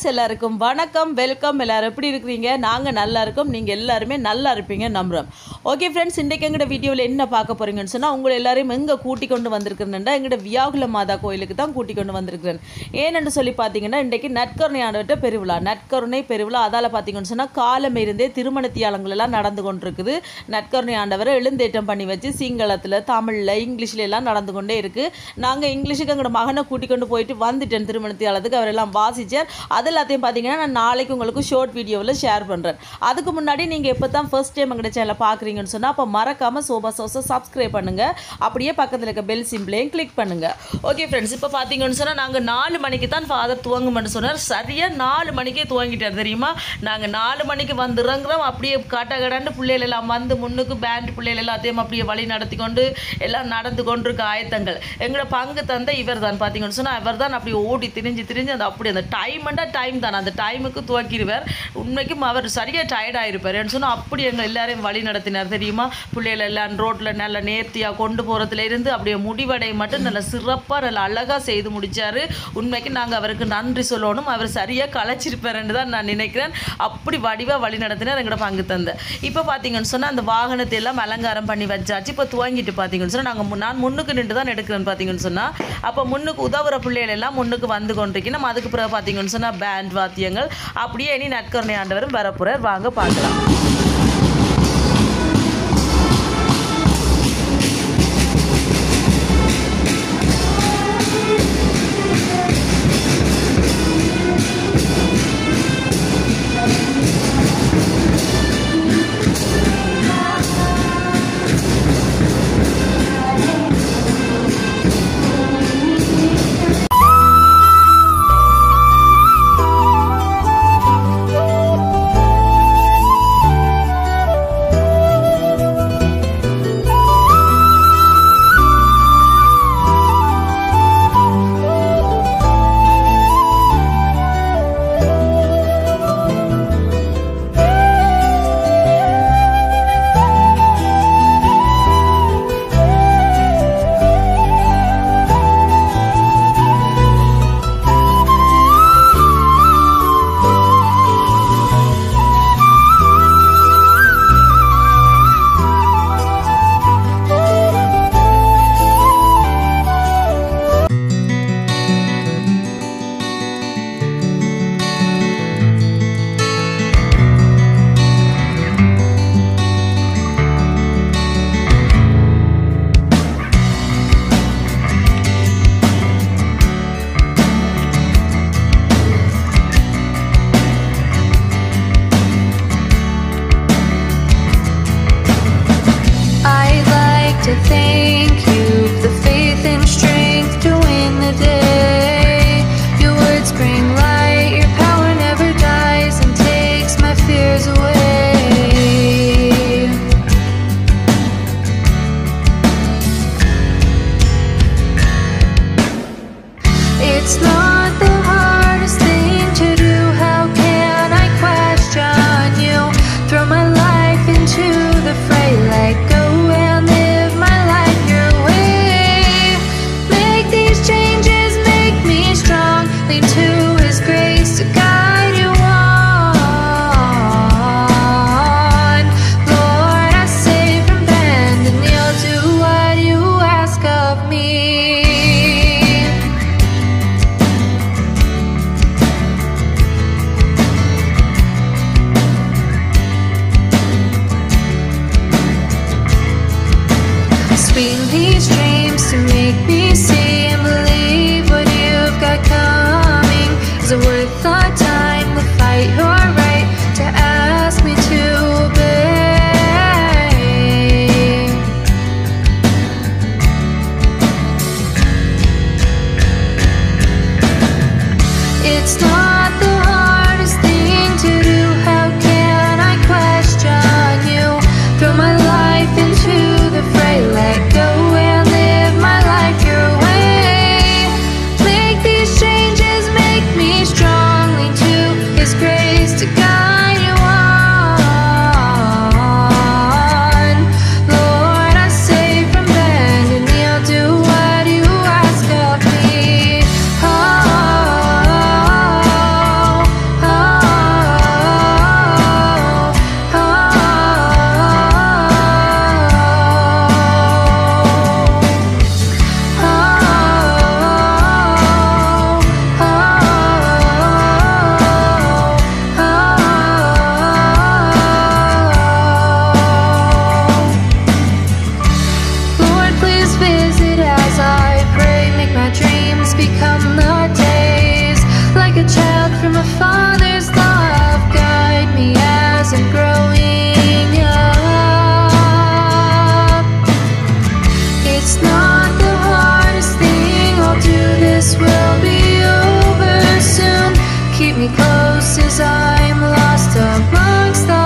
எல்லாருக்கும் வணக்கம் வெல்கம் எல்லாரும் எப்படி இருக்கிறீங்க நாங்கள் நல்லா இருக்கோம் நீங்கள் எல்லாருமே நல்லா இருப்பீங்க நம்புகிறோம் ஓகே ஃப்ரெண்ட்ஸ் இன்றைக்கு எங்கட வீடியோவில் என்ன பார்க்க போகிறீங்கன்னு சொன்னால் உங்களை எல்லாரையும் எங்கே கூட்டி கொண்டு வந்திருக்கிறேன்டா எங்கட வியாகுல மாதா கோயிலுக்கு தான் கூட்டி கொண்டு வந்திருக்கிறேன் ஏன்னு சொல்லி பார்த்தீங்கன்னா இன்றைக்கு நற்கருணை ஆண்டவர்கிட்ட பெருவிழா நற்கருணை பெருவிழா அதால் பார்த்தீங்கன்னு சொன்னால் காலம் இருந்தே திருமண தியாலங்கள் எல்லாம் நடந்து கொண்டிருக்குது நற்கருணை ஆண்டவரை எழுந்தேற்றம் பண்ணி வச்சு சிங்களத்தில் தமிழில் இங்கிலீஷில் எல்லாம் நடந்து கொண்டே இருக்குது நாங்கள் இங்கிலீஷுக்கு எங்களோட மகனை கூட்டி கொண்டு போயிட்டு வந்துட்டேன் திருமண தியாலத்துக்கு அவரெல்லாம் வாசிச்சார் அது எல்லாத்தையும் பார்த்தீங்கன்னா நான் நாளைக்கு உங்களுக்கு ஷார்ட் வீடியோவில் ஷேர் பண்ணுறேன் அதுக்கு முன்னாடி நீங்கள் எப்போ தான் ஃபர்ஸ்ட் டைம் எங்கள்ட சேனலை பார்க்குறீங்கன்னு சொன்னால் அப்போ மறக்காமல் சோபா சோஸை சப்ஸ்கிரைப் பண்ணுங்கள் அப்படியே பக்கத்தில் இருக்க பெல் சிம்பிளையும் கிளிக் பண்ணுங்கள் ஓகே ஃப்ரெண்ட்ஸ் இப்போ பார்த்தீங்கன்னு சொன்னால் நாங்கள் நாலு மணிக்கு தான் ஃபாதர் துவங்குமென்னு சொன்னார் சரியாக நாலு மணிக்கே துவங்கிட்டார் தெரியுமா நாங்கள் நாலு மணிக்கு வந்து இறங்குறோம் அப்படியே காட்டகடான்னு பிள்ளைகள் எல்லாம் வந்து முன்னுக்கு பேண்ட் பிள்ளைகள் எல்லாத்தையும் அப்படியே வழி நடத்தி கொண்டு எல்லாம் நடந்து கொண்டிருக்க ஆயத்தங்கள் எங்களோட பங்கு தந்த இவர் தான் பார்த்தீங்கன்னு சொன்னால் இவர் தான் அப்படி ஓடி திரிஞ்சு திரிஞ்சு அந்த அப்படி அந்த டைம்ண்டா டைம் தான் அந்த டைமுக்கு துவக்கிடுவார் உண்மைக்கும் அவர் சரியாக டயர்ட் ஆயிருப்பார் சொன்னால் அப்படி எங்கள் எல்லாரையும் வழி நடத்தினார் தெரியுமா பிள்ளைகள் எல்லாம் ரோட்டில் நல்ல நேர்த்தியாக கொண்டு போகிறதுல இருந்து அப்படியே முடிவடை மட்டும் நல்ல சிறப்பாக நல்ல அழகாக செய்து முடிச்சாரு உண்மைக்கு நாங்கள் அவருக்கு நன்றி சொல்லணும் அவர் சரியாக களைச்சிருப்பாருன்னு தான் நான் நினைக்கிறேன் அப்படி வடிவாக வழி நடத்தினார் எங்களோட பங்கு தந்த இப்போ பார்த்தீங்கன்னு சொன்னால் அந்த வாகனத்தை எல்லாம் அலங்காரம் பண்ணி வச்சாச்சு இப்போ துவங்கிட்டு பார்த்தீங்கன்னு சொன்னால் நாங்கள் நான் முன்னுக்கு நின்று தான் எடுக்கிறேன் பார்த்தீங்கன்னு சொன்னால் அப்போ முன்னுக்கு உதவுற பிள்ளைகள் எல்லாம் முன்னுக்கு வந்து கொண்டிருக்கணும் நம்ம அதுக்கு பிறகு பார்த்தீங்கன்னு சொன்னால் பேண்ட் வாத்தியங்கள் அப்படியே இனி நற்கருணை ஆண்டவரும் வரப்போகிறார் வாங்க பார்க்கலாம் Thank me close as I'm lost amongst the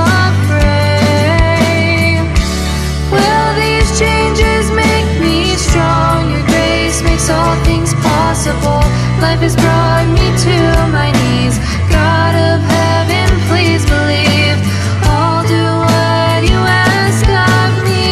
fray. Will these changes make me strong? Your grace makes all things possible. Life has brought me to my knees. God of heaven, please believe. I'll do what you ask of me.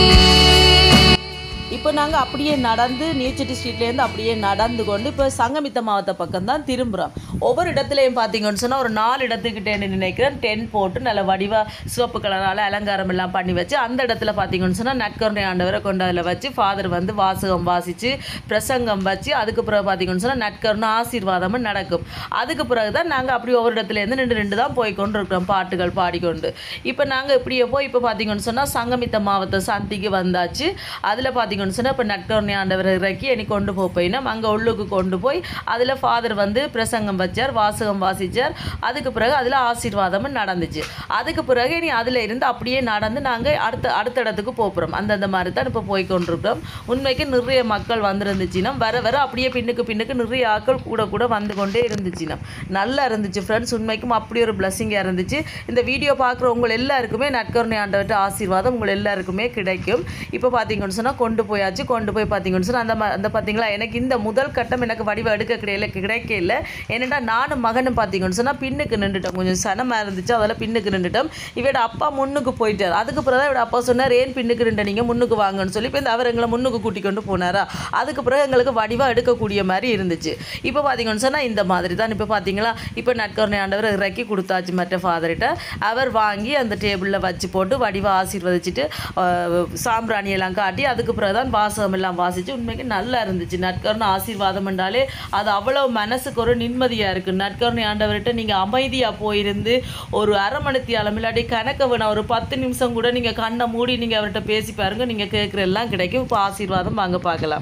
இப்போ நாங்கள் அப்படியே நடந்து நீர்ச்சட்டி ஸ்ட்ரீட்லேருந்து அப்படியே நடந்து கொண்டு இப்போ சங்கமித்த மாவட்ட பக்கம் தான் திரும்புகிறோம் ஒவ்வொரு இடத்துலையும் பார்த்தீங்கன்னு சொன்னால் ஒரு நாலு இடத்துக்கிட்டே நினைக்கிறேன் டென்ட் போட்டு நல்ல வடிவாக சிவப்பு கலரால் அலங்காரம் எல்லாம் பண்ணி வச்சு அந்த இடத்துல பார்த்தீங்கன்னு சொன்னால் நற்கருணை ஆண்டவரை கொண்டு அதில் வச்சு ஃபாதர் வந்து வாசகம் வாசித்து பிரசங்கம் வச்சு அதுக்கு பிறகு பார்த்தீங்கன்னு சொன்னால் நற்கருணை ஆசீர்வாதமும் நடக்கும் அதுக்கு பிறகு தான் நாங்கள் அப்படி ஒவ்வொரு இடத்துலேருந்து ரெண்டு ரெண்டு தான் போய் கொண்டு இருக்கிறோம் பாட்டுகள் பாடிக்கொண்டு இப்போ நாங்கள் இப்படியே போய் இப்போ பார்த்தீங்கன்னு சொன்னால் சங்கமித்த மாவட்ட சந்திக்கு வந்தாச்சு அதில் பார்த்தீங்கன்னு சொன்னால் இப்போ நட்கருணை ஆண்டவர் இறக்கி என்னை கொண்டு போய் போயினோம் அங்கே உள்ளுக்கு கொண்டு போய் அதில் ஃபாதர் வந்து பிரசங்கம் வச்சார் வாசகம் வாசிச்சார் அதுக்கு பிறகு அதில் ஆசீர்வாதமும் நடந்துச்சு அதுக்கு பிறகு இனி அதில் இருந்து அப்படியே நடந்து நாங்கள் அடுத்த அடுத்த இடத்துக்கு போகிறோம் அந்தந்த மாதிரி தான் இப்போ போய் கொண்டிருக்கிறோம் உண்மைக்கு நிறைய மக்கள் வந்திருந்துச்சுன்னா வர வர அப்படியே பின்னுக்கு பின்னுக்கு நிறைய ஆட்கள் கூட கூட வந்து கொண்டே இருந்துச்சுன்னா நல்லா இருந்துச்சு ஃப்ரெண்ட்ஸ் உண்மைக்கும் அப்படி ஒரு பிளஸ்ஸிங்காக இருந்துச்சு இந்த வீடியோ பார்க்குற உங்கள் எல்லாருக்குமே நட்கருணை ஆண்டவர்கிட்ட ஆசீர்வாதம் உங்கள் எல்லாருக்குமே கிடைக்கும் இப்போ பார்த்தீங்கன்னு சொன்னால் கொண்டு போயாச்சு கொண்டு போய் பார்த்தீங்கன்னு சொன்னால் அந்த ம- அந்த பார்த்தீங்களா எனக்கு இந்த முதல் கட்டம் எனக்கு வடிவம் எடுக்க கிடையல கிடைக்கல ஏன்னா நானும் மகனும் பார்த்தீங்கன்னு சொன்னால் பின்னுக்கு நின்றுட்டோம் கொஞ்சம் சனமாக இருந்துச்சு அதெல்லாம் பின்னுக்கு நின்றுட்டோம் இவட அப்பா முன்னுக்கு போயிட்டார் அதுக்கு பிறகு தான் இவட அப்பா சொன்னார் ஏன் பின்னுக்கு நின்ற நீங்கள் முன்னுக்கு வாங்கன்னு சொல்லி இப்போ இந்த அவர் எங்களை முன்னுக்கு கூட்டி கொண்டு போனாரா அதுக்கு பிறகு எங்களுக்கு வடிவாக எடுக்கக்கூடிய மாதிரி இருந்துச்சு இப்போ பார்த்தீங்கன்னு சொன்னால் இந்த மாதிரி தான் இப்போ பார்த்தீங்களா இப்போ நட்கருணை ஆண்டவர் இறக்கி கொடுத்தாச்சு மற்ற ஃபாதர்கிட்ட அவர் வாங்கி அந்த டேபிளில் வச்சு போட்டு வடிவாக ஆசீர்வதிச்சுட்டு அஹ், சாம்பிராணி எல்லாம் காட்டி அதுக்கு பிறகு தான் வாசகம் எல்லாம் வாசிச்சு உண்மைக்கு நல்லா இருந்துச்சு நற்கருணை ஆசீர்வாதம் என்றாலே அது அவ்வளோ மனசுக்கு ஒரு நிம்மதியாக இருக்குது நற்கருணை ஆண்டவர்கிட்ட நீங்கள் அமைதியாக போயிருந்து ஒரு அரை மணித்தியாலம் இல்லாட்டி கணக்க வேணாம் ஒரு பத்து நிமிஷம் கூட நீங்கள் கண்ணை மூடி நீங்கள் அவர்கிட்ட பேசி பாருங்க நீங்கள் கேட்குற எல்லாம் கிடைக்கும் இப்போ ஆசீர்வாதம் வாங்க பார்க்கலாம்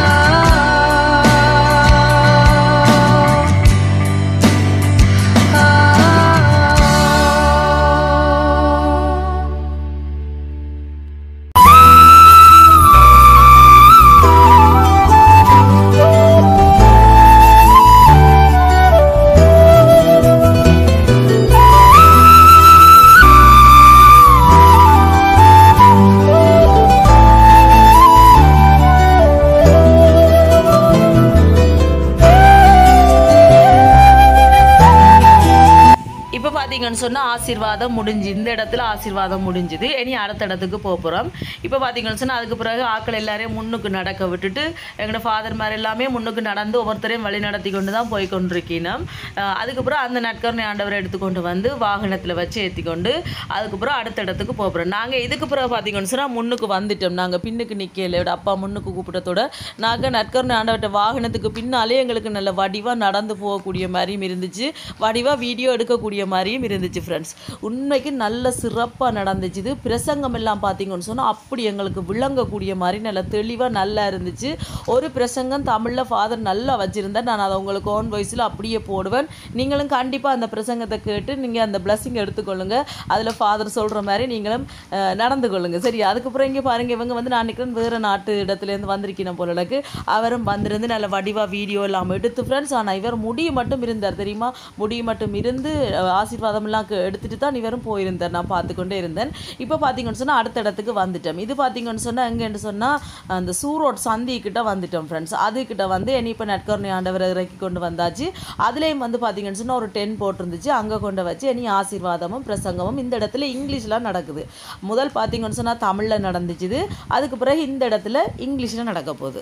இப்போ பார்த்தீங்கன்னு சொன்னால் ஆசீர்வாதம் முடிஞ்சு இந்த இடத்துல ஆசீர்வாதம் முடிஞ்சுது இனி அடுத்த இடத்துக்கு போக போகிறோம் இப்போ பார்த்தீங்கன்னு சொன்னால் அதுக்கு பிறகு ஆட்கள் எல்லாரையும் முன்னுக்கு நடக்க விட்டுட்டு எங்களோட ஃபாதர் மாதிரி எல்லாமே முன்னுக்கு நடந்து ஒவ்வொருத்தரையும் வழி நடத்தி கொண்டு தான் போய் கொண்டிருக்கணும் அதுக்கப்புறம் அந்த நட்கருணை ஆண்டவரை எடுத்துக்கொண்டு வந்து வாகனத்தில் வச்சு ஏற்றிக்கொண்டு அதுக்கப்புறம் அடுத்த இடத்துக்கு போக போகிறோம் நாங்கள் இதுக்கு பிறகு பார்த்தீங்கன்னு சொன்னால் முன்னுக்கு வந்துட்டோம் நாங்கள் பின்னுக்கு நிற்கல விட அப்பா முன்னுக்கு கூப்பிட்டதோட நாங்கள் நட்கருணை ஆண்டவர்கிட்ட வாகனத்துக்கு பின்னாலே எங்களுக்கு நல்ல வடிவாக நடந்து போகக்கூடிய மாதிரியும் இருந்துச்சு வடிவாக வீடியோ எடுக்கக்கூடிய மாதிரியும் இருந்துச்சு ஃப்ரெண்ட்ஸ் உண்மைக்கு நல்ல சிறப்பாக நடந்துச்சு இது பிரசங்கம் எல்லாம் பார்த்தீங்கன்னு சொன்னால் அப்படி எங்களுக்கு விளங்கக்கூடிய மாதிரி நல்ல தெளிவாக நல்லா இருந்துச்சு ஒரு பிரசங்கம் தமிழில் ஃபாதர் நல்லா வச்சுருந்தேன் நான் அதை உங்களுக்கு ஓன் வாய்ஸில் அப்படியே போடுவேன் நீங்களும் கண்டிப்பாக அந்த பிரசங்கத்தை கேட்டு நீங்கள் அந்த blessing எடுத்துக்கொள்ளுங்க அதில் ஃபாதர் சொல்கிற மாதிரி நீங்களும் அஹ், நடந்து கொள்ளுங்க சரி அதுக்கப்புறம் இங்கே பாருங்க இவங்க வந்து நான் நினைக்கிறேன் வேறு நாட்டு இடத்துலேருந்து வந்திருக்கணும் போல எனக்கு அவரும் வந்திருந்து நல்ல வடிவாக வீடியோ எல்லாம் எடுத்து ஃப்ரெண்ட்ஸ் ஆனால் இவர் முடி மட்டும் இருந்தார் தெரியுமா முடி மட்டும் இருந்து அஹ், ஆசீர்வாதம்லாம் கு- எடுத்துட்டு தான் இவரும் போயிருந்தார் நான் பார்த்துக்கொண்டே இருந்தேன் இப்போ பார்த்தீங்கன்னு சொன்னால் அடுத்த இடத்துக்கு வந்துட்டோம் இது பார்த்தீங்கன்னு சொன்னால் எங்கேன்னு சொன்னால் அந்த சூரோட் சந்தி கிட்ட வந்துட்டோம் ஃப்ரெண்ட்ஸ் அதுக்கிட்ட வந்து என்னை இப்போ நட்கருணை ஆண்டவரை இறக்கி கொண்டு வந்தாச்சு அதுலேயும் வந்து பார்த்தீங்கன்னு சொன்னால் ஒரு டென் போட்டிருந்துச்சு அங்கே கொண்டு வச்சு இனி ஆசீர்வாதமும் பிரசங்கமும் இந்த இடத்துல இங்கிலீஷ்லாம் நடக்குது முதல் பார்த்தீங்கன்னு சொன்னால் தமிழில் நடந்துச்சுது அதுக்கு பிறகு இந்த இடத்துல இங்கிலீஷில் நடக்க போகுது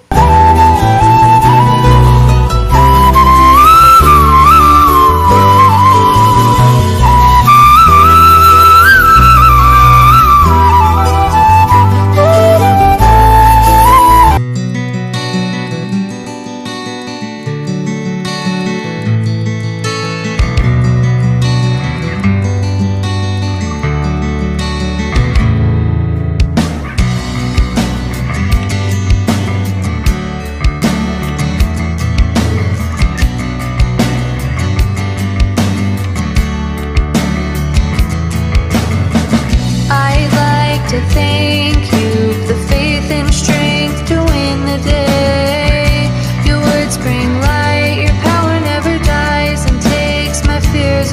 I'd like to thank you for the faith and strength to win the day. Your words bring light, your power never dies and takes my fears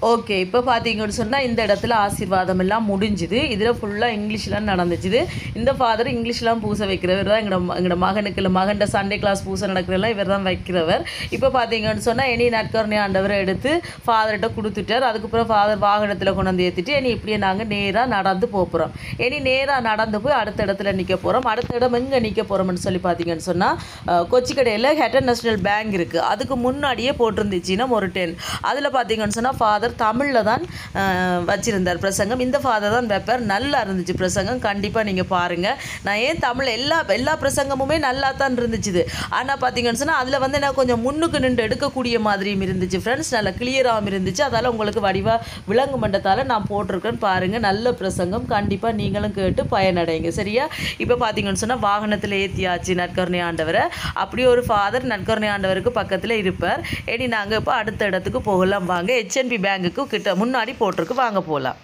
okay இப்போ பார்த்தீங்கன்னு சொன்னால் இந்த இடத்துல ஆசீர்வாதம் எல்லாம் முடிஞ்சுது இதில் ஃபுல்லாக இங்கிலீஷ்லாம் நடந்துச்சுது இந்த ஃபாதர் இங்கிலீஷ்லாம் பூசை வைக்கிறவர் தான் எங்களோட எங்களோட மகனுக்கு இல்லை மகன்ட சண்டே கிளாஸ் பூசை நடக்கிறதெல்லாம் இவர் தான் வைக்கிறவர் இப்போ பார்த்தீங்கன்னு சொன்னால் இனி நட்கர்ணி ஆண்டவரை எடுத்து ஃபாதர்கிட்ட கொடுத்துட்டார் அதுக்கப்புறம் ஃபாதர் வாகனத்தில் கொண்டு வந்து ஏற்றிட்டு இனி இப்படியே நாங்கள் நேராக நடந்து போகிறோம் இனி நேராக நடந்து போய் அடுத்த இடத்துல நிற்க போகிறோம் அடுத்த இடம் எங்கே நிற்க போகிறோம்னு சொல்லி பார்த்தீங்கன்னு சொன்னால் கொச்சிக்கடையில் ஹெட்டன் நேஷனல் பேங்க் இருக்குது அதுக்கு முன்னாடியே போட்டிருந்துச்சுன்னா ஒரு டென் அதில் பார்த்தீங்கன்னு சொன்னால் ஃபாதர் தமிழில் தான் அஹ், வச்சிருந்தார் பிரசங்கம் இந்த ஃபாதர் தான் வைப்பார் நல்லா இருந்துச்சு பிரசங்கம் கண்டிப்பாக நீங்கள் பாருங்கள் நான் ஏன் தமிழ் எல்லா எல்லா பிரசங்கமுமே நல்லா தான் இருந்துச்சுது ஆனால் பார்த்தீங்கன்னு சொன்னால் அதில் வந்து நான் கொஞ்சம் முன்னுக்கு நின்று எடுக்கக்கூடிய மாதிரியும் இருந்துச்சு ஃப்ரெண்ட்ஸ் நல்லா கிளியராகவும் இருந்துச்சு அதால் உங்களுக்கு வடிவாக விலங்கு மண்டத்தால் நான் போட்டிருக்கேன் பாருங்கள் நல்ல பிரசங்கம் கண்டிப்பாக நீங்களும் கேட்டு பயனடைங்க சரியா இப்போ பார்த்தீங்கன்னு சொன்னால் வாகனத்தில் ஏற்றியாச்சு நற்கருணை ஆண்டவரை அப்படியே ஒரு ஃபாதர் நற்கருணை ஆண்டவருக்கு பக்கத்தில் இருப்பார் இனி நாங்கள் இப்போ அடுத்த இடத்துக்கு போகலாம் வாங்க ஹெச்என்பி பேங்குக்கு கிட்ட முன்னாடி போட்டிருக்கு வாங்க போகலாம்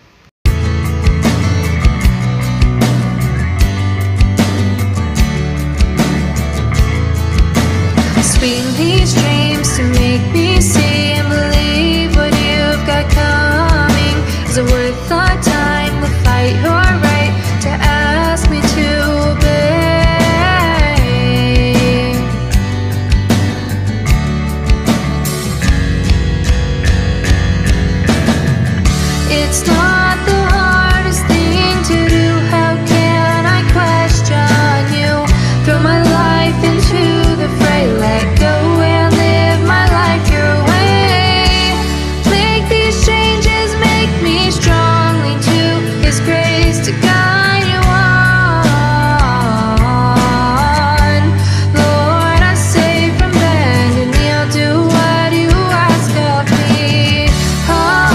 Swing these dreams to make me see and believe what you've got coming. Is it worth our time to fight your right to ask me to obey? It's not the hardest thing to do. How can I question you? Throw my life into the fray, let go and live my life your way. Make these changes, make me strong. Lean to His grace to guide you on. Lord, I say from bending knee, I'll do what you ask of me. Oh.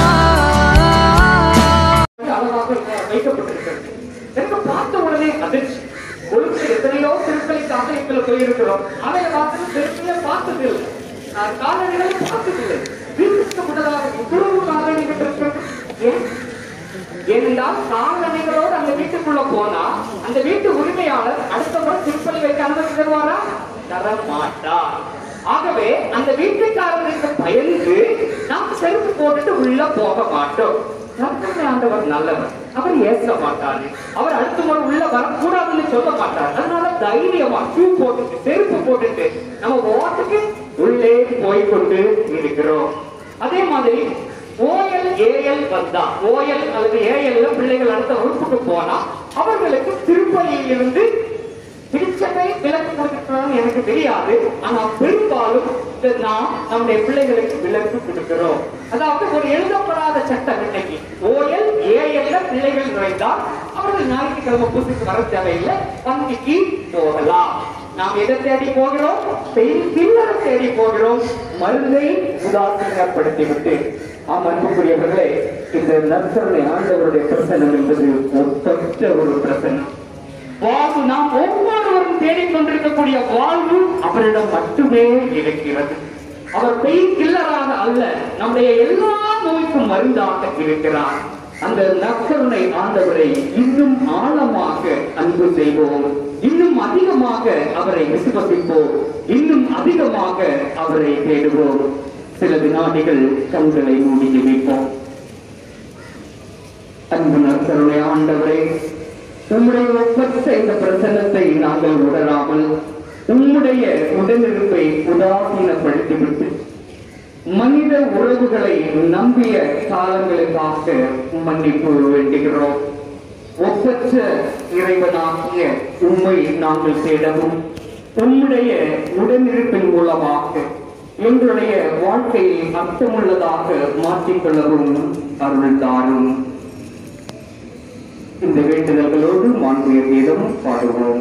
அழகாக வைக்கப்பட்டிருக்கிறது எனக்கு பார்த்த உடனே அதிர்ச்சி ஒழுங்கு எத்தனையோ திருப்பலிக்கு ஆலயத்துல போயிருக்கிறோம் ஆலய வாசல் திருப்பிய பார்த்தது இல்லை நான் காலணிகளை பார்த்ததில்லை வீட்டுக்கு முன்னதாக இவ்வளவு காலணிகள் இருக்கிறது ஏன் ஏனென்றால் காலணிகளோடு அந்த வீட்டுக்குள்ள போனா அந்த வீட்டு உரிமையாளர் அடுத்த முறை திருப்பலி வைக்க அனுமதி தருவாரா தர மாட்டார் ஆகவே அந்த வீட்டுக்காரருக்கு பயந்து நாம் செருப்பு போட்டுட்டு உள்ள போக மாட்டோம் கர்த்தருடைய ஆண்டவர் நல்லவர் அவர் ஏச மாட்டாரு அவர் அடுத்த முறை உள்ள வரக்கூடாதுன்னு சொல்ல மாட்டார் அதனால தைரியமா ஷூ போட்டுட்டு செருப்பு போட்டுட்டு நம்ம ஓட்டுக்கு உள்ளே போய் கொண்டு இருக்கிறோம் அதே மாதிரி ஓஎல் ஏஎல் வந்தா ஓஎல் அல்லது ஏஎல்ல பிள்ளைகள் அடுத்த வகுப்புக்கு போனா அவர்களுக்கு திருப்பலியிலிருந்து திருச்சபை விலக்கு கொடுக்கிறான்னு எனக்கு தெரியாது ஆனா பெரும்பாலும் இதை நாம் நம்முடைய பிள்ளைகளுக்கு விலக்கு கொடுக்கிறோம் அதாவது ஒரு எழுதப்படாத சட்டம் இன்னைக்கு ஓஎல் ஏஎல்ல பிள்ளைகள் நுழைந்தால் அவர்கள் ஞாயிற்றுக்கிழமை பூசைக்கு வர தேவையில்லை பந்திக்கு போகலாம் நாம் எதை தேடி போகிறோம் பெயின் கில்லரை தேடி போகிறோம் மருந்தை உதாசீனப்படுத்திவிட்டு ஆம் அன்புக்குரியவர்களே இந்த நற்சரணை ஆண்டவருடைய பிரசனம் என்பது ஒப்பற்ற ஒரு பிரசனம் வாழ்வு நாம் ஒவ்வொருவரும் தேடிக்கொண்டிருக்கக்கூடிய வாழ்வு அவரிடம் மட்டுமே இருக்கிறது அவர் பெயின் கில்லராக அல்ல நம்முடைய எல்லா நோய்க்கும் மருந்தாக இருக்கிறார் அந்த நற்கருணை ஆண்டவரை இன்னும் ஆழமாக அன்பு செய்வோம் இன்னும் அதிகமாக அவரை விசுவசிப்போம் இன்னும் அதிகமாக அவரை தேடுவோம் சில வினாடிகள் கண்களை மூடி ஜெபிப்போம் அன்பு நற்கருணை ஆண்டவரே உம்முடைய ஒப்பற்ற இந்த பிரசன்னத்தை நாங்கள் உணராமல் உம்முடைய உடனிருப்பை உதாசீனப்படுத்திவிட்டு மனித உறவுகளை நம்பிய காலங்களுக்காக மன்னிப்பு வேண்டுகிறோம் ஒப்பற்ற இறைவனாகிய உம்மை நாங்கள் தேடவும் உம்முடைய உடனிருப்பின் மூலமாக எங்களுடைய வாழ்க்கையை அர்த்தமுள்ளதாக மாற்றிக்கொள்ளவும் அருள் தாரும் இந்த வேண்டுதல்களோடு மாண்புய கீதம் பாடுவோம்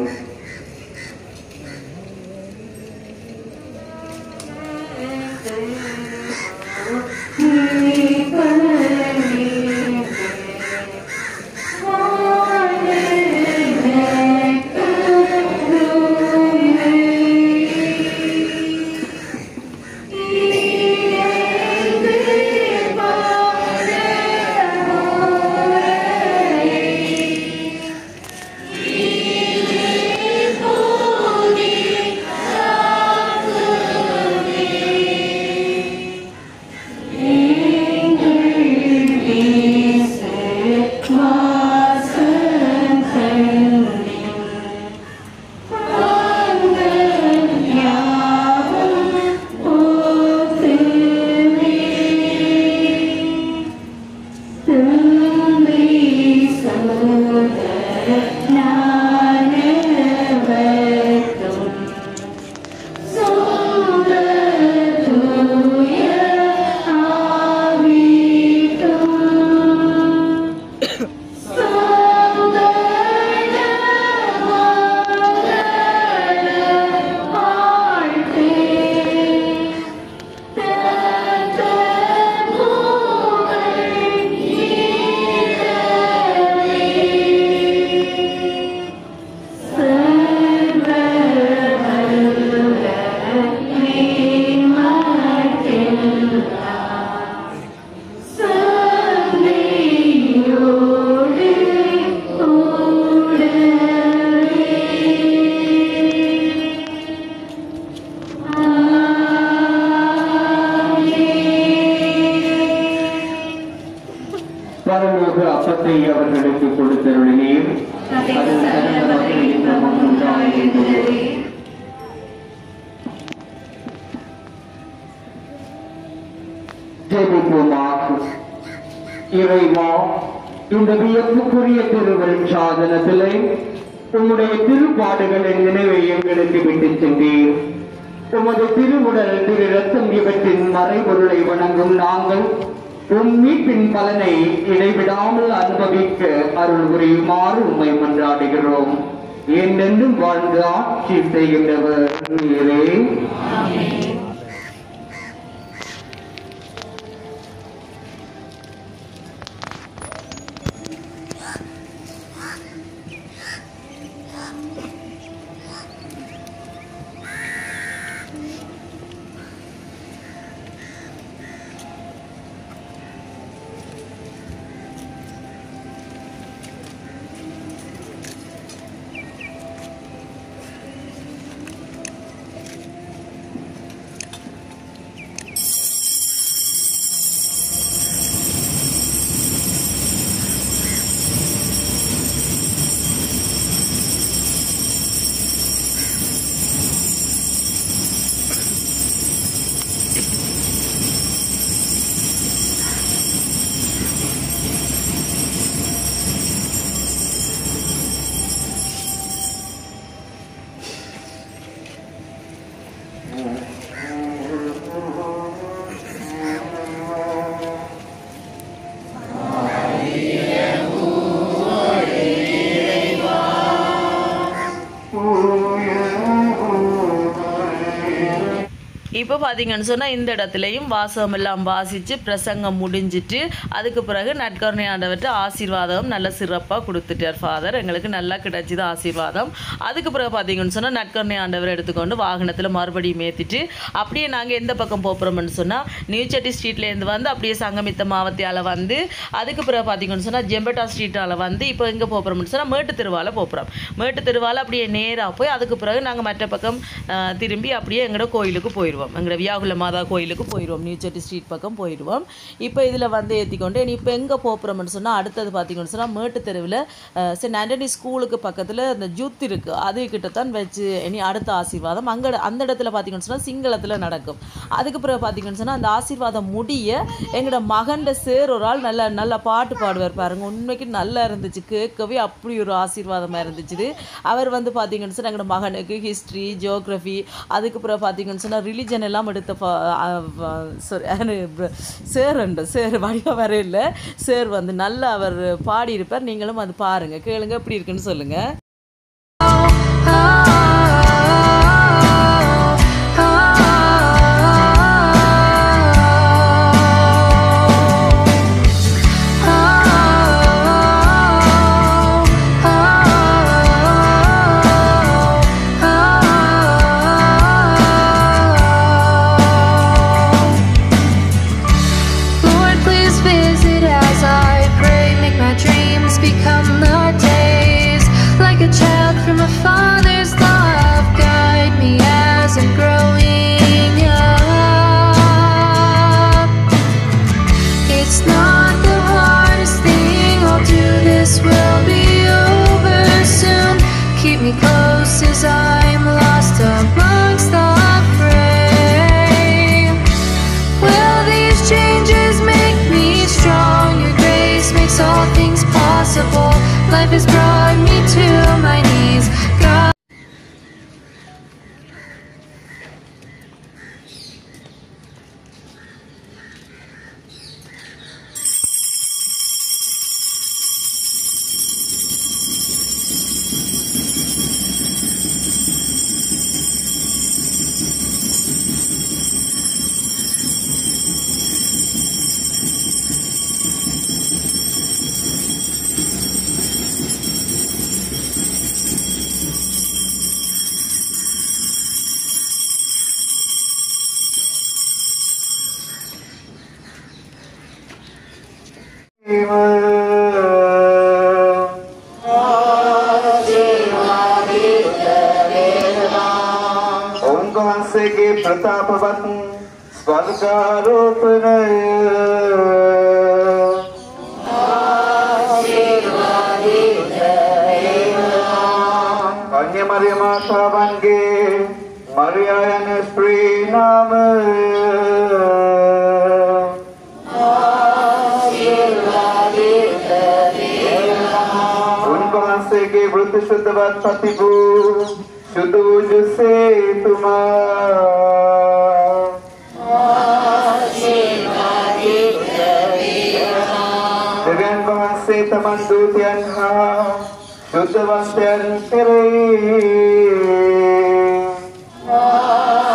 ஜெபிப்போமாக இறைவா இந்த வியப்புக்குரிய திருவள் சாதனத்திலே உம்முடைய திருப்பாடுகளின் நினைவை எங்களுக்கு விட்டுச் சென்றீர் உமது திருவுடல் திரு ரத்தம் இவற்றின் மறைபொருளை வணங்கும் நாங்கள் உம் மீட்பின் பலனை இடைவிடாமல் அனுபவிக்க அருள் புரியுமாறு உம்மை மன்றாடுகிறோம் என்றென்றும் வாழ்ந்து ஆட்சி செய்கின்றவர் நீரே இப்போ பார்த்தீங்கன்னு சொன்னால் இந்த இடத்துலையும் வாசகம் எல்லாம் வாசித்து பிரசங்கம் முடிஞ்சிட்டு அதுக்கு பிறகு நட்கருணை ஆண்டவர்கிட்ட ஆசீர்வாதம் நல்ல சிறப்பாக கொடுத்துட்டார் ஃபாதர் எங்களுக்கு நல்லா கிடைச்சிது ஆசீர்வாதம் அதுக்கு பிறகு பார்த்தீங்கன்னு சொன்னால் நட்கருணை ஆண்டவர் எடுத்துக்கொண்டு வாகனத்தில் மறுபடியும் ஏற்றிட்டு அப்படியே நாங்கள் எந்த பக்கம் போகிறோம்னு சொன்னால் நியூச்சட்டி ஸ்ட்ரீட்லேருந்து வந்து அப்படியே சங்கமித்த மாவத்தியால் வந்து அதுக்கு பிறகு பார்த்தீங்கன்னு சொன்னால் ஜெம்பட்டா ஸ்ட்ரீட்டால் வந்து இப்போ எங்கே போகிறோம்னு சொன்னால் மேட்டு தெருவால் போகிறோம் மேட்டு தெருவால் அப்படியே நேராக போய் அதுக்கு பிறகு நாங்கள் மற்ற பக்கம் அஹ், திரும்பி அப்படியே எங்களோட கோயிலுக்கு போயிடுவோம் எங்களோட வியாகுல மாதா கோயிலுக்கு போயிடுவோம் நியூச்சட்டி ஸ்ட்ரீட் பக்கம் போயிடுவோம் இப்போ இதில் வந்து ஏற்றிக்கொண்டு இனி இப்போ எங்கே போகிறோம்னு சொன்னால் அடுத்தது பார்த்தீங்கன்னு சொன்னால் மேட்டு தெருவில் அஹ், சென்ட் ஆண்டனி ஸ்கூலுக்கு பக்கத்தில் இந்த ஜூத் இருக்குது அது கிட்ட தான் வச்சு இனி அடுத்த ஆசீர்வாதம் அங்கே அந்த இடத்துல பார்த்தீங்கன்னு சொன்னால் சிங்களத்தில் நடக்கும் அதுக்கு பிறகு பார்த்தீங்கன்னு சொன்னால் அந்த ஆசீர்வாதம் முடிய எங்களோட மகன்ட சேர் ஒரு ஆள் நல்ல நல்ல பாட்டு பாடுவார் பாருங்க உண்மைக்கு நல்லா இருந்துச்சு கேட்கவே அப்படி ஒரு ஆசீர்வாதமாக இருந்துச்சு அவர் வந்து பார்த்தீங்கன்னு சொன்னால் எங்களோட மகனுக்கு ஹிஸ்ட்ரி ஜியோகிரஃபி அதுக்கு பிறகு பார்த்தீங்கன்னு சொன்னால் ரிலிஜன் எல்லாம் எடுத்த சாரி சேர் உண்டு சேர் வடிவம் வர இல்லை சேர் வந்து நல்லா அவர் பாடியிருப்பார் நீங்களும் அது பாருங்க கேளுங்க எப்படி இருக்குன்னு சொல்லுங்கள் Lord, please visit as I pray. Make my dreams become the days. Like a child from a father's love, guide me as I'm growing up. It's not the hardest thing I'll do. This will be over soon. Keep me close as I'm lost amongst the fray. Will these changes make me strong? Your grace makes all things possible. Life has brought me to my knees. God. උන්වහන්සේගේ ප්‍රතාපවත් ස්වර්ගාරෝපණය අන්‍ය මරිය මාතාවන්ගේ මරියා යන ස්ත්‍රී නාමය සුද්ධවත් පති වූ සුදු වූ සේතුමා දෙවියන් වහන්සේ තමන් දූතයන් හා යුද්ධවන්තයන් කෙරෙහි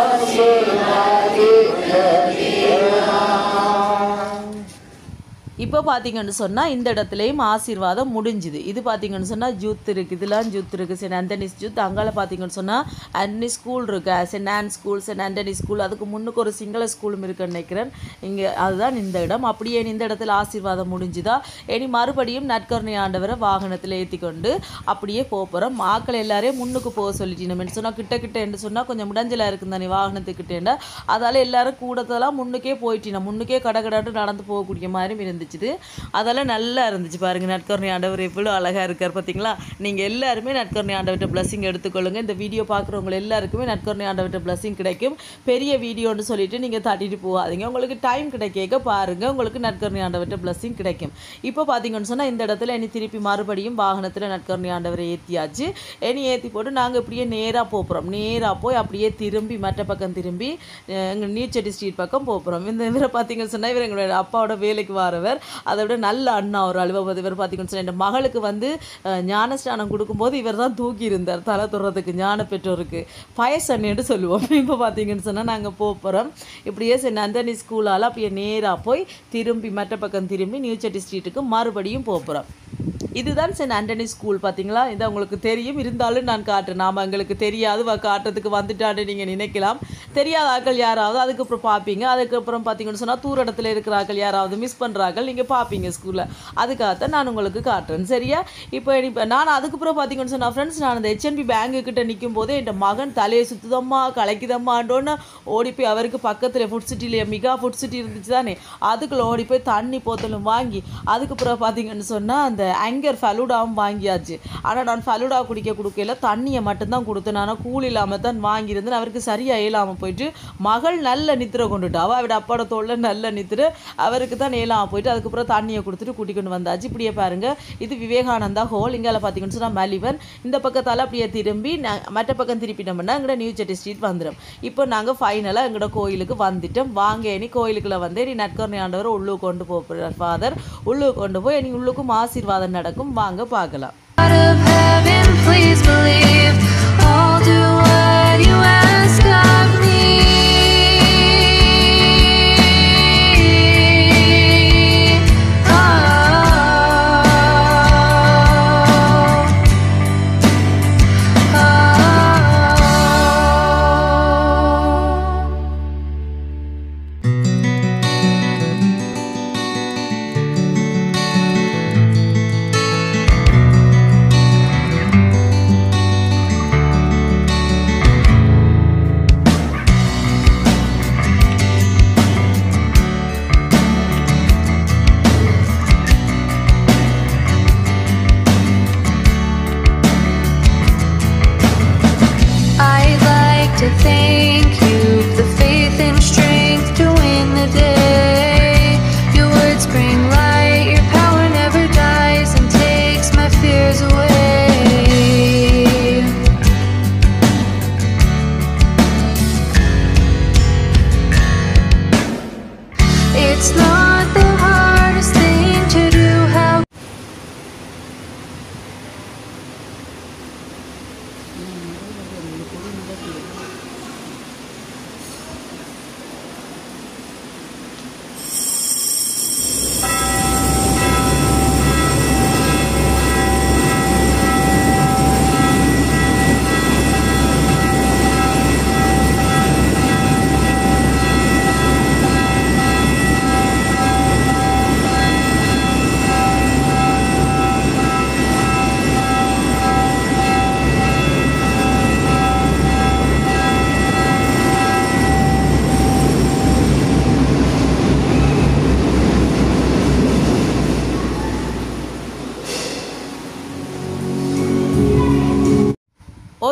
இப்போ பார்த்தீங்கன்னு சொன்னால் இந்த இடத்துலையும் ஆசீர்வாதம் முடிஞ்சுது இது பார்த்தீங்கன்னு சொன்னால் ஜூத் இருக்குது இதெல்லாம் ஜூத் இருக்குது சென்ட் ஆண்டனிஸ் ஜூத் அங்கால பார்த்தீங்கன்னு சொன்னால் அன்னி ஸ்கூல் இருக்கு saint Ann school saint Antony school அதுக்கு முன்னுக்கு ஒரு சிங்கள ஸ்கூலும் இருக்குன்னு நினைக்கிறேன் இங்கே அதுதான் இந்த இடம் அப்படியே இந்த இடத்துல ஆசீர்வாதம் முடிஞ்சுதா இனி மறுபடியும் நற்கருணை ஆண்டவரை வாகனத்தில் ஏற்றி கொண்டு அப்படியே போக போகிறோம் ஆக்கள் எல்லாரையும் முன்னுக்கு போக சொல்லிட்டீங்க சொன்னால் கிட்ட கிட்ட என்று சொன்னால் கொஞ்சம் முடஞ்சலாக இருக்கும் தானே வாகனத்துக்கிட்டேண்டா அதால் எல்லாரும் கூடத்தெல்லாம் முன்னுக்கே போயிட்டீங்க முன்னுக்கே கடகடாட்டு நடந்து போகக்கூடிய மாதிரி இருந்துச்சு அதெல்லாம் நல்லா இருந்துச்சு பாருங்க நட்கருணை ஆண்டவர் எவ்வளோ அழகாக இருக்கார் பார்த்தீங்களா நீங்கள் எல்லாருமே நட்கருணை ஆண்டவர்கிட்ட blessing எடுத்துக்கொள்ளுங்க இந்த வீடியோ பார்க்குறவங்க எல்லாருக்குமே நட்கருணை ஆண்டவர்கிட்ட blessing கிடைக்கும் பெரிய வீடியோன்னு சொல்லிட்டு நீங்கள் தட்டிட்டு போகாதீங்க உங்களுக்கு டைம் கிடைக்க பாருங்க உங்களுக்கு நட்கருணை ஆண்டவர்கிட்ட blessing கிடைக்கும் இப்போ பார்த்தீங்கன்னு சொன்னால் இந்த இடத்துல இனி திருப்பி மறுபடியும் வாகனத்தில் நட்கருணை ஆண்டவரை ஏற்றியாச்சு இனி ஏற்றி போட்டு நாங்கள் இப்படியே நேராக போகிறோம் நேராக போய் அப்படியே திரும்பி மற்ற பக்கம் திரும்பி எங்கள் நீர்ச்சட்டி ஸ்ட்ரீட் பக்கம் போகிறோம் இந்த இவரை பார்த்தீங்கன்னு சொன்னால் இவர் எங்களோட அப்பாவோட வேலைக்கு வரவர் அதை விட நல்ல அண்ணா ஒரு அலுவலக இவர் பார்த்தீங்கன்னு சொன்னால் என் மகளுக்கு வந்து அஹ், ஞானஸ்தானம் கொடுக்கும்போது இவர் தான் தூக்கி இருந்தார் தலை துறதுக்கு ஞான பெற்றோருக்கு பயசன்னின்னு சொல்லுவோம் இப்போ பார்த்தீங்கன்னு சொன்னால் நாங்கள் போகிறோம் இப்படியே சரி நந்தனி ஸ்கூலால் அப்படியே நேராக போய் திரும்பி மற்ற பக்கம் திரும்பி நியூச்சட்டி ஸ்ட்ரீட்டுக்கு மறுபடியும் போகிறோம் இதுதான் சென்ட் ஆண்டனி ஸ்கூல் பார்த்தீங்களா இது உங்களுக்கு தெரியும் இருந்தாலும் நான் காட்டுறேன் நாம் எங்களுக்கு தெரியாது வ- காட்டுறதுக்கு வந்துட்டான்னு நீங்கள் நினைக்கலாம் தெரியாத ஆட்கள் யாராவது அதுக்கப்புறம் பார்ப்பீங்க அதுக்கப்புறம் பார்த்தீங்கன்னு சொன்னால் தூர இடத்துல இருக்கிற ஆட்கள் யாராவது மிஸ் பண்ணுறார்கள் நீங்கள் பார்ப்பீங்க ஸ்கூலில் அதுக்காகத்தான் நான் உங்களுக்கு காட்டுறேன் சரியா இப்போ இப்போ நான் அதுக்கப்புறம் பார்த்தீங்கன்னு சொன்னால் ஃப்ரெண்ட்ஸ் நான் அந்த ஹெச்என்பி பேங்க்கு கிட்ட நிற்கும் போதே என் மகன் தலையை சுத்துதம்மா கலைக்குதம்மாண்டோன்னு ஓடி போய் அவருக்கு பக்கத்தில் ஃபுட் சிட்டியில் மிகா ஃபுட் சிட்டி இருந்துச்சு தானே அதுக்குள்ள ஓடி போய் தண்ணி போத்தலும் வாங்கி அதுக்கப்புறம் பார்த்தீங்கன்னு சொன்னால் அந்த ஆங்கர் ஃபலூடாவும் வாங்கியாச்சு ஆனால் நான் ஃபலூடா குடிக்க கொடுக்கல தண்ணியை மட்டும்தான் கொடுத்தேன் ஆனால் கூல் இல்லாமல் தான் வாங்கியிருந்தேன் அவருக்கு சரியாக இயலாமல் போயிட்டு மகள் நல்ல நித்திரை கொண்டுட்டா அவள் அவட அப்பாவோட தோல்ல நல்ல நித்திரை அவருக்கு தான் இயலாமல் போயிட்டு அதுக்கப்புறம் தண்ணியை கொடுத்துட்டு கூட்டிக் கொண்டு வந்தாச்சு இப்படியே பாருங்க இது விவேகானந்தா ஹோல் இங்கால பார்த்தீங்கன்னு சொன்னால் மலிவன் இந்த பக்கத்தால் அப்படியே திரும்பி நா- மற்ற பக்கம் திருப்பிட்டோம்னா எங்கட நியூ செட்டி ஸ்ட்ரீட் வந்துடும் இப்போ நாங்கள் ஃபைனலாக எங்களோட கோயிலுக்கு வந்துட்டோம் வாங்க இனி கோயிலுக்குள்ள வந்து நீ நட்கர்ணி ஆண்டவர் உள்ளுக்கு கொண்டு போகிறார் ஃபாதர் உள்ளுக்கு கொண்டு போய் இனி உள்ளுக்கும் ஆசீர்வாதம் நடக்கும் வாங்க பார்க்கலாம் God of heaven, please believe. I'll do what you ask of me. Oh. Oh. I'd like to thank you for the faith and strength to win the day. Your words bring light, your power never dies and takes my fears away. It's not the hardest thing to do, how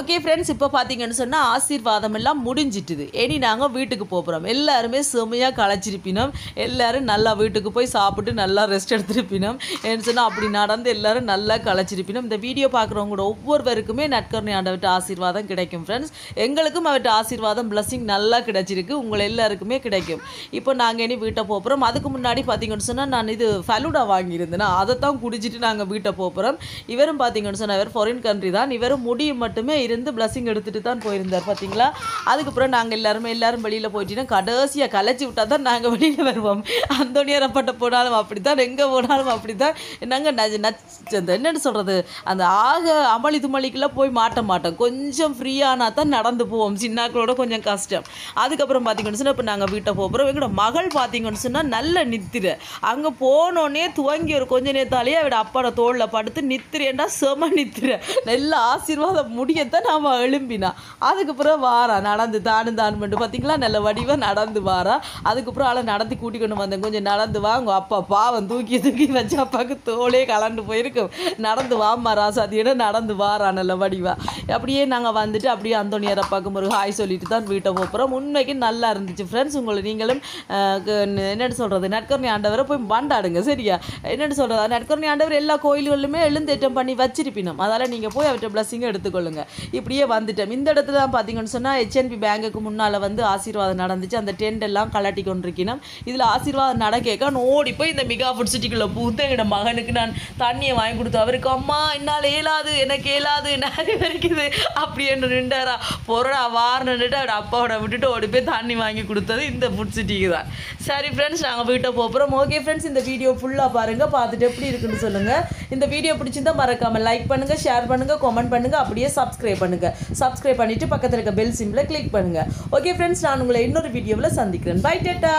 okay friends இப்போ பார்த்தீங்கன்னு சொன்னால் ஆசீர்வாதம் எல்லாம் முடிஞ்சிட்டுது இனி நாங்கள் வீட்டுக்கு போகிறோம் எல்லாருமே செமையாக களைச்சிருப்பினோம் எல்லாரும் நல்லா வீட்டுக்கு போய் சாப்பிட்டு நல்லா ரெஸ்ட் எடுத்திருப்பினோம் ஏன்னு சொன்னால் அப்படி நடந்து எல்லாரும் நல்லா களைச்சிருப்பினோம் இந்த வீடியோ பார்க்குறவங்களோட ஒவ்வொருவருக்குமே நட்கருணை ஆண்டவர்கிட்ட ஆசீர்வாதம் கிடைக்கும் ஃப்ரெண்ட்ஸ் எங்களுக்கும் அவர்கிட்ட ஆசீர்வாதம் blessing நல்லா கிடைச்சிருக்கு உங்கள் எல்லாருக்குமே கிடைக்கும் இப்போ நாங்கள் இனி வீட்டை போகிறோம் அதுக்கு முன்னாடி பார்த்தீங்கன்னு சொன்னால் நான் இது ஃபலூடா வாங்கியிருந்தேன் அதை தான் குடிச்சிட்டு நாங்கள் வீட்டை போகிறோம் இவரும் பார்த்தீங்கன்னு சொன்னால் இவர் ஃபாரின் கண்ட்ரி தான் இவரும் முடியும் மட்டுமே இருந்து பிளஸிங் எடுத்துட்டு தான் போயிருந்தார் பார்த்தீங்களா அதுக்கப்புறம் நாங்கள் எல்லாருமே எல்லாரும் வெளியில் போயிட்டீங்கன்னா கடைசியாக கலைச்சி விட்டால் தான் நாங்கள் வெளியில் வருவோம் அந்தோனியரப்பட்ட போனாலும் அப்படி தான் எங்கே போனாலும் அப்படி தான் நாங்கள் நச்சு நச்சு அந்த என்னென்னு சொல்கிறது அந்த ஆக அமளி துமளிக்கெல்லாம் போய் மாட்ட மாட்டோம் கொஞ்சம் ஃப்ரீயானா தான் நடந்து போவோம் சின்னாக்களோட கொஞ்சம் கஷ்டம் அதுக்கப்புறம் பார்த்தீங்கன்னு சொன்னால் இப்போ நாங்கள் வீட்டை போகிறோம் எங்களோட மகள் பார்த்தீங்கன்னு சொன்னால் நல்ல நித்திரை அங்கே போனோடனே துவங்கி ஒரு கொஞ்ச நேரத்தாலேயே அவட அப்பாட தோளில் படுத்து நித்திரேண்டா செம நித்திரை நல்ல ஆசீர்வாதம் முடியத்தான் நாம எழும்பினா அதுக்கப்புறம் வாரா நடந்து தானு தான் பண்ணிட்டு பார்த்தீங்களா நல்ல வடிவாக நடந்து வாரா அதுக்கப்புறம் ஆளை நடத்தி கூட்டி கொண்டு வந்தேன் கொஞ்சம் நடந்து வா உங்கள் அப்பா பாவம் தூக்கி தூக்கி வச்சு அப்பாவுக்கு தோலே கலண்டு போயிருக்கும் நடந்து வாம்மா ராசாதியோட நடந்து வாரா நல்ல வடிவா அப்படியே நாங்கள் வந்துட்டு அப்படியே அந்தோனியார் அப்பாவுக்கு ஒரு ஹாய் சொல்லிட்டு தான் வீட்டை போகிறோம் உண்மைக்கு நல்லா இருந்துச்சு ஃப்ரெண்ட்ஸ் உங்களை நீங்களும் அஹ், க- என்னன்னு சொல்கிறது நட்கர்ணி ஆண்டவரை போய் பண்டாடுங்க சரியா என்னன்னு சொல்கிறது நட்கர்ணி ஆண்டவர் எல்லா கோயில்களிலுமே எழுந்தேற்றம் பண்ணி வச்சிருப்பினோம் அதால் நீங்கள் போய் அவர்கிட்ட பிளஸிங்கை எடுத்துக்கொள்ளுங்க இப்படியே வந்துட்டோம் இந்த இடத்துல தான் பார்த்தீங்கன்னு சொன்னால் ஹெச்என்பி பேங்குக்கு முன்னால் வந்து ஆசீர்வாதம் நடந்துச்சு அந்த டென்ட் எல்லாம் கலாட்டி கொண்டிருக்கணும் இதில் ஆசீர்வாதம் நடக்கேக்க நான் ஓடி போய் இந்த மிகா ஃபுட் சிட்டிக்குள்ளே பூந்து எங்களோட மகனுக்கு நான் தண்ணியை வாங்கி கொடுத்து அவருக்கு அம்மா என்னால் இயலாது எனக்கு இயலாது நிறைய இருக்குது அப்படி என்று நின்றாரா பொருடா வாரணுட்டு அவட அப்பாவோட விட்டுட்டு ஓடி போய் தண்ணி வாங்கி கொடுத்தது இந்த ஃபுட் சிட்டிக்கு தான் சரி ஃப்ரெண்ட்ஸ் நாங்கள் வீட்டை போகிறோம் ஓகே ஃப்ரெண்ட்ஸ் இந்த வீடியோ ஃபுல்லாக பாருங்கள் பார்த்துட்டு எப்படி இருக்குன்னு சொல்லுங்கள் இந்த வீடியோ பிடிச்சிருந்தா மறக்காமல் லைக் பண்ணுங்கள் ஷேர் பண்ணுங்கள் கமெண்ட் பண்ணுங்கள் அப்படியே சப்ஸ்கிரைப் பண்ணுங்கள் சப்ஸ்கிரைப் பண்ணிவிட்டு பக்கத்தில் இருக்க பெல் சிம்பிளை கிளிக் பண்ணுங்கள் ஓகே ஃப்ரெண்ட்ஸ் நான் உங்களை இன்னொரு வீடியோவில் சந்திக்கிறேன் பை டேட்டா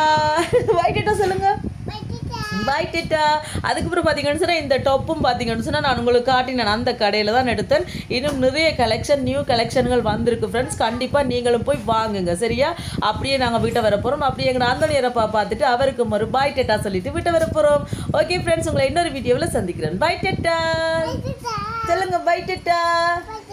பை டேட்டா சொல்லுங்கள் பை டேட்டா அதுக்கப்புறம் பார்த்தீங்கன்னு சொன்னால் இந்த டொப்பும் பார்த்தீங்கன்னு சொன்னால் நான் உங்களுக்கு காட்டினேன் அந்த கடையில் தான் எடுத்தேன் இன்னும் நிறைய கலெக்ஷன் நியூ கலெக்ஷன்கள் வந்திருக்கு ஃப்ரெண்ட்ஸ் கண்டிப்பாக நீங்களும் போய் வாங்குங்க சரியா அப்படியே நாங்கள் வீட்டை வர போகிறோம் அப்படியே எங்கள் ஆந்தோனியரப்பா பார்த்துட்டு அவருக்கு ஒரு பாய் டேட்டா சொல்லிட்டு வீட்டை வர போகிறோம் ஓகே ஃப்ரெண்ட்ஸ் உங்களை இன்னொரு வீடியோவில் சந்திக்கிறேன் பை டேட்டா சொல்லுங்க பை டேட்டா